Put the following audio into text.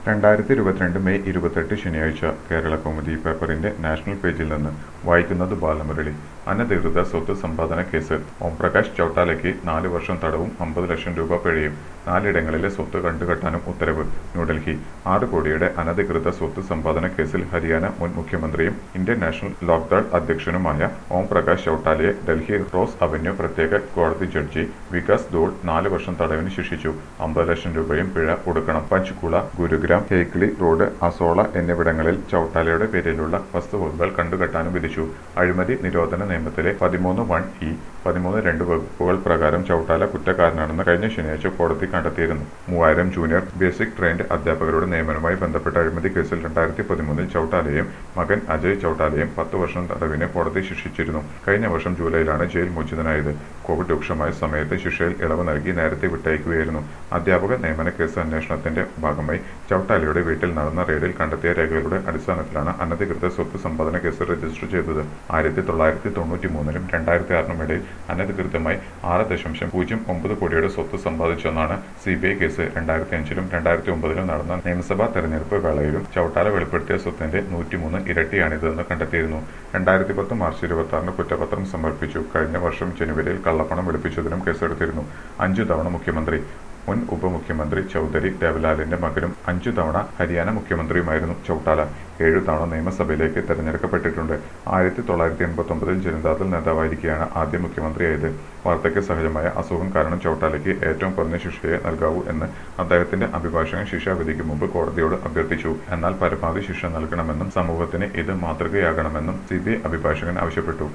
രണ്ടായിരത്തി ഇരുപത്തിരണ്ട് മെയ് ഇരുപത്തെട്ട് ശനിയാഴ്ച കേരള കൗമുദി പേപ്പറിന്റെ നാഷണൽ പേജിൽ നിന്ന് വായിക്കുന്നത് ബാലമുരളി അനധികൃത സ്വത്ത് സമ്പാദന കേസ് ഓംപ്രകാശ് ചൌട്ടാലയ്ക്ക് നാല് വർഷം തടവും അമ്പത് ലക്ഷം രൂപ പിഴയും നാലിടങ്ങളിലെ സ്വത്ത് കണ്ടുകെട്ടാനും ഉത്തരവ് ന്യൂഡൽഹി ആറ് കോടിയുടെ അനധികൃത സ്വത്ത് സമ്പാദന കേസിൽ ഹരിയാന മുൻ മുഖ്യമന്ത്രിയും ഇന്ത്യൻ നാഷണൽ ലോക്ദൾ അധ്യക്ഷനുമായ ഓം പ്രകാശ് ചൌട്ടാലയെ ഡൽഹി റോസ് അവന്യൂ പ്രത്യേക കോടതി ജഡ്ജി വികാസ് ദോൾ നാല് വർഷം തടവിന് ശിക്ഷിച്ചു അമ്പത് ലക്ഷം രൂപയും പിഴ കൊടുക്കണം പഞ്ച്കുള ഗുരുഗ്രാം ഹേഗ്ലി റോഡ് അസോള എന്നിവിടങ്ങളിൽ ചൌട്ടാലയുടെ പേരിലുള്ള വസ്തുവകകൾ കണ്ടുകെട്ടാനും വിധിച്ചു അഴിമതി നിരോധന നിയമത്തിലെ പതിമൂന്ന് വൺ ഇ പതിമൂന്ന് രണ്ട് വകുപ്പുകൾ പ്രകാരം ചൌട്ടാല കുറ്റക്കാരനാണെന്ന് കഴിഞ്ഞ ശനിയാഴ്ച കോടതി കണ്ടെത്തിയിരുന്നു മൂവായിരം ജൂനിയർ ബേസിക് ട്രെയിൻഡ് അധ്യാപകരുടെ നിയമനവുമായി ബന്ധപ്പെട്ട അഴിമതി കേസിൽ രണ്ടായിരത്തി പതിമൂന്നിൽ ചൌട്ടാലയും മകൻ അജയ് ചൌട്ടാലയും പത്ത് വർഷം തടവിന് കോടതി ശിക്ഷിച്ചിരുന്നു കഴിഞ്ഞ വർഷം ജൂലൈയിലാണ് ജയിൽ മോചിതനായത് കോവിഡ് രൂക്ഷമായ സമയത്ത് ശിക്ഷയിൽ ഇളവ് നൽകി നേരത്തെ വിട്ടയക്കുകയായിരുന്നു അധ്യാപക നിയമന കേസ് അന്വേഷണത്തിന്റെ ഭാഗമായി ചൌട്ടാലയുടെ വീട്ടിൽ നടന്ന റെയ്ഡിൽ കണ്ടെത്തിയ രേഖകളുടെ അടിസ്ഥാനത്തിലാണ് അനധികൃത സ്വത്ത് സമ്പാദന കേസ് രജിസ്റ്റർ ചെയ്തത് ആയിരത്തി തൊള്ളായിരത്തി തൊണ്ണൂറ്റി മൂന്നിനും രണ്ടായിരത്തി ആറിനും ഇടയിൽ അനധികൃതമായി ആറ് ദശാംശം പൂജ്യം ഒമ്പത് കോടിയുടെ സ്വത്ത് സമ്പാദിച്ചെന്നാണ് സി ബി ഐ കേസ് രണ്ടായിരത്തി അഞ്ചിലും രണ്ടായിരത്തി ഒമ്പതിലും നടന്ന നിയമസഭാ തെരഞ്ഞെടുപ്പ് വേളയിലും ചൌട്ടാല വെളിപ്പെടുത്തിയ സ്വത്തിന്റെ നൂറ്റിമൂന്ന് ഇരട്ടിയാണിതെന്ന് കണ്ടെത്തിയിരുന്നു രണ്ടായിരത്തി പത്ത് മാർച്ച് ഇരുപത്തി ആറിന് കുറ്റപത്രം സമർപ്പിച്ചു കഴിഞ്ഞ വർഷം ജനുവരിയിൽ കള്ളപ്പണം വെളുപ്പിച്ചതിനും കേസെടുത്തിരുന്നു അഞ്ചു തവണ മുഖ്യമന്ത്രി മുൻ ഉപമുഖ്യമന്ത്രി ചൌധരി ദേവലാലിന്റെ മകനും അഞ്ചു തവണ ഹരിയാന മുഖ്യമന്ത്രിയുമായിരുന്നു ചൌട്ടാല ഏഴു തവണ നിയമസഭയിലേക്ക് തെരഞ്ഞെടുക്കപ്പെട്ടിട്ടുണ്ട് ആയിരത്തി തൊള്ളായിരത്തി എൺപത്തി ഒമ്പതിൽ ജനതാദൾ നേതാവായിരിക്കെയാണ് ആദ്യ മുഖ്യമന്ത്രിയായത് വാർദ്ധക്യ സഹജമായ അസുഖം കാരണം ചൌട്ടാലയ്ക്ക് ഏറ്റവും കുറഞ്ഞ ശിക്ഷയെ നൽകാവൂ എന്ന് അദ്ദേഹത്തിന്റെ അഭിഭാഷകൻ ശിക്ഷാവിധിക്ക് മുമ്പ് കോടതിയോട് അഭ്യർത്ഥിച്ചു എന്നാൽ പരമാവധി ശിക്ഷ നൽകണമെന്നും സമൂഹത്തിന് ഇത് മാതൃകയാകണമെന്നും സി ബി ഐ അഭിഭാഷകൻ ആവശ്യപ്പെട്ടു